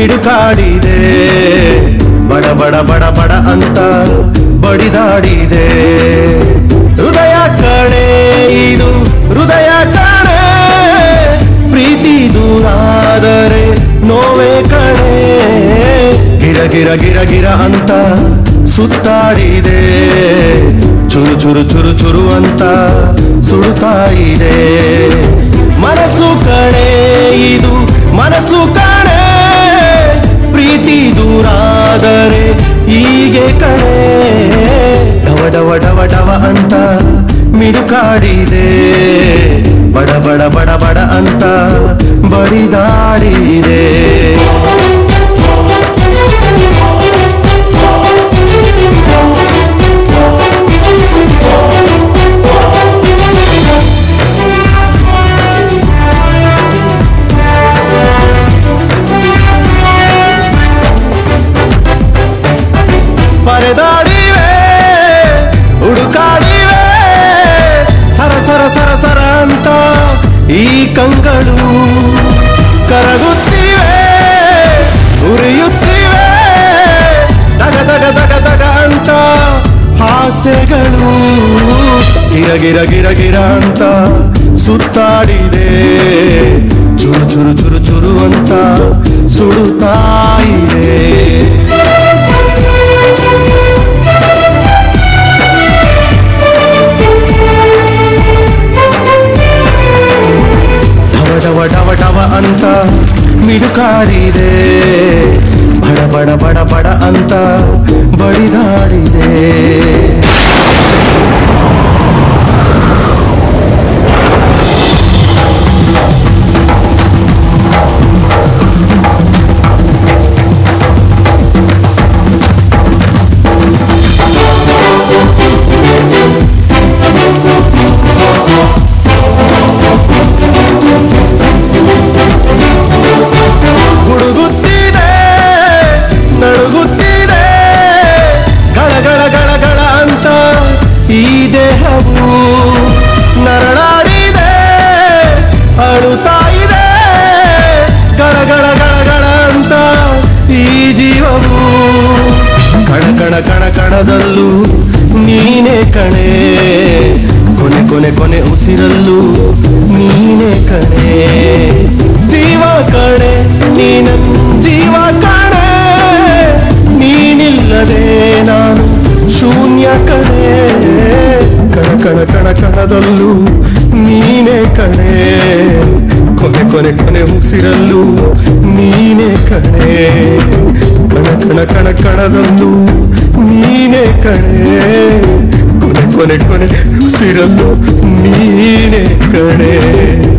ಮಿಡುಕಾಡಿದೆ ಬಡ ಬಡ ಬಡ ಬಡ ಅಂತ ಬಡಿದಾಡಿದೆ ಹೃದಯ ಕಣೆ ಇದು ಹೃದಯ ಕಣೆ ಪ್ರೀತಿ ದೂರಾದರೆ ನೋವೇ ಕಣೆ ಗಿರ ಗಿರ ಗಿರ ಗಿರ ಅಂತ ಸುತ್ತಾಡಿದೆ ಚುರು ಚುರು ಚುರು ಚುರು ಅಂತ ಸುಡುತ್ತಾ ಇದೆ ಮನಸ್ಸು ಕಣೆ ಇದು ಮನಸ್ಸು ಕಣೆ ಪ್ರೀತಿ ದೂರಾದರೆ ಹೀಗೆ ಕಣೆ ಡವ ಡವ ಡವ ಡವ ಅಂತ ಮಿಡುಕಾಡಿದೆ ಬಡ ಬಡ ಬಡ ಬಡ ಅಂತ ಬಡಿದಾಡಿದೆ ಪರೆದಾಡಿವೆ ಹುಡುಕಾಡಿವೆ ಸರ ಸರ ಸರ ಸರ ಅಂತ ಈ ಕಂಗಳು ಕರಗುತ್ತಿವೆ ಉರಿಯುತ್ತಿವೆ ದಗ ದಗ ದಗ ದಗ ಅಂತ ಹಾಸ್ಯಗಳು ಗಿರ ಗಿರ ಗಿರ ಗಿರ ಅಂತ ಸುತ್ತಾಡಿದೆ ಚುರು ಚುರು ಚುರು ಚುರು ಅಂತ ಸುಡುತ್ತಾ ಇದೆ ಡವ ಡವ ಡವ ಡವ ಅಂತ ಮಿಡುಕಾಡಿದೆ ಬಡ ಬಡ ಬಡ ಬಡ ಅಂತ ಬಡಿದಾಡಿದೆ ಗುಡುಗುತ್ತಿದೆ ನಡುಗುತ್ತಿದೆ ಗಳ ಗಳ ಗಳ ಗಳ ಅಂತ ಈ ದೇಹವು ನರಳಾಡಿದೆ ಅಳುತ್ತಾ ಇದೆ ಗಳ ಗಳ ಗಳ ಗಳ ಅಂತ ಈ ಜೀವವು ಕಣ ಕಣ ಕಣ ಕಣದಲ್ಲೂ ನೀನೇ ಕಣೆ ಕೊನೆ ಕೊನೆ ಕೊನೆ ಉಸಿರಲ್ಲೂ ನೀನೇ ಕಣೆ ಜೀವ ಕಣೆ ನೀನ ಜೀವ ಕಣೆ ನೀನಿಲ್ಲದೆ ನಾನು ಶೂನ್ಯ ಕಣೆ ಕಣ ಕಣ ಕಣ ಕಣದಲ್ಲೂ ನೀನೇ ಕಣೆ ಕೊನೆ ಕೊನೆ ಕೊನೆ ಉಸಿರಲ್ಲೂ ನೀನೇ ಕಣೆ ಕಣ ಕಣ ಕಣ ಕಣದಲ್ಲೂ ನೀನೇ ಕಣೆ ಕೊನೆ ಕೊನೆ ಕೊನೆ ಉಸಿರಲ್ಲೂ ನೀನೇ ಕಣೆ